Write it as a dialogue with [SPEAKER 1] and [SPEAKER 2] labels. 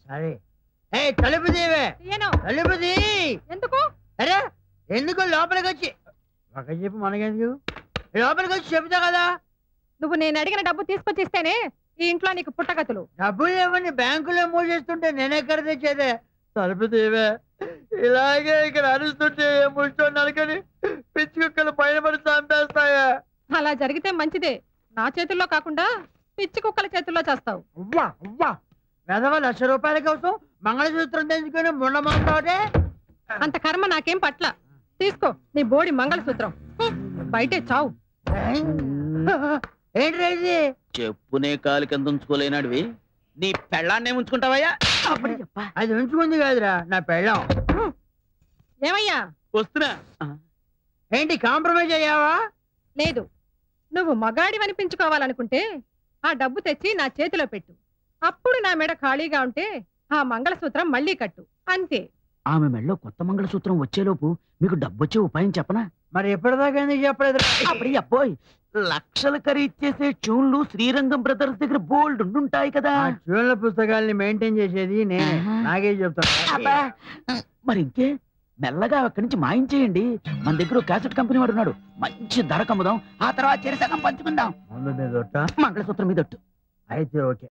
[SPEAKER 1] సరే ఏ తలుపు తీవే
[SPEAKER 2] తీయను
[SPEAKER 1] తలుపు తీ
[SPEAKER 2] ఎందుకు
[SPEAKER 1] అరే ఎందుకు లోపలికి వచ్చి ఒక చెప్పు మనకెందుకు లోపలికి వచ్చి చెబుతా కదా
[SPEAKER 2] నువ్వు నేను అడిగిన డబ్బు తీసుకొచ్చిస్తేనే ఈ ఇంట్లో నీకు పుట్టగతులు
[SPEAKER 1] డబ్బులు లేవని బ్యాంకులో మూసేస్తుంటే నేనెక్కడ తెచ్చేదే తలుపు తీవే ఇలాగే ఇక్కడ అరుస్తుంటే ముష్టో నలకని పిచ్చి కుక్కలు పైన పడి చంపేస్తాయా
[SPEAKER 2] అలా జరిగితే మంచిదే నా చేతుల్లో కాకుండా పిచ్చి కుక్కల చేతుల్లో చేస్తావు
[SPEAKER 1] అవ్వా అవ్వా వెధవ లక్ష రూపాయల కోసం మంగళసూత్రం తెంచుకొని ముండమంటావుటే
[SPEAKER 2] అంత కర్మ నాకేం పట్ల తీసుకో నీ బోడి మంగళసూత్రం హ్మ్, బయటే చావు
[SPEAKER 1] ఏంటి ఇది
[SPEAKER 3] చెప్పునే కాలు కింద ఉంచుకోలేనాడివి నీ పెళ్ళాన్నే ఉంచుకుంటావయ్యా
[SPEAKER 1] అది ఉంచుకుంది కాదురా నా పెళ్ళం
[SPEAKER 2] ఏమయ్యా
[SPEAKER 3] వస్తున్నా
[SPEAKER 1] ఏంటి కాంప్రమైజ్ అయ్యావా
[SPEAKER 2] లేదు నువ్వు మగాడి అనిపించుకోవాలనుకుంటే ఆ డబ్బు తెచ్చి నా చేతిలో పెట్టు అప్పుడు నా మెడ ఖాళీగా ఉంటే ఆ మంగళసూత్రం మళ్ళీ కట్టు అంతే
[SPEAKER 3] ఆమె మెళ్ళో కొత్త మంగళసూత్రం వచ్చేలోపు మీకు డబ్బొచ్చే ఉపాయం చెప్పనా
[SPEAKER 1] మరి ఎప్పటిదాకా ఎందుకు చెప్పలేదు
[SPEAKER 3] అప్పుడు అబ్బోయ్ లక్షలు ఖరీదు చేసే ట్యూన్లు శ్రీరంగం బ్రదర్స్ దగ్గర బోల్డ్ ఉంటాయి కదా
[SPEAKER 1] ఆ చూడల పుస్తకాల్ని మెయింటైన్ చేసేది నేనే
[SPEAKER 3] ఆహా.
[SPEAKER 1] నాకే
[SPEAKER 3] అబ్బా.
[SPEAKER 1] చెప్తాను
[SPEAKER 3] మరి ఇంకే మెల్లగా అక్కడి నుంచి మాయించేయండి మన దగ్గర ఒక క్యాసెట్ కంపెనీ వాడు ఉన్నాడు మంచి ధర కమ్ముదాం ఆ తర్వాత చెరిసగం పంచుకుందాం
[SPEAKER 1] ముందు మీద ఒట్ట.
[SPEAKER 3] మంగళసూత్రం మీద ఒట్టు.
[SPEAKER 1] అయితే ఓకే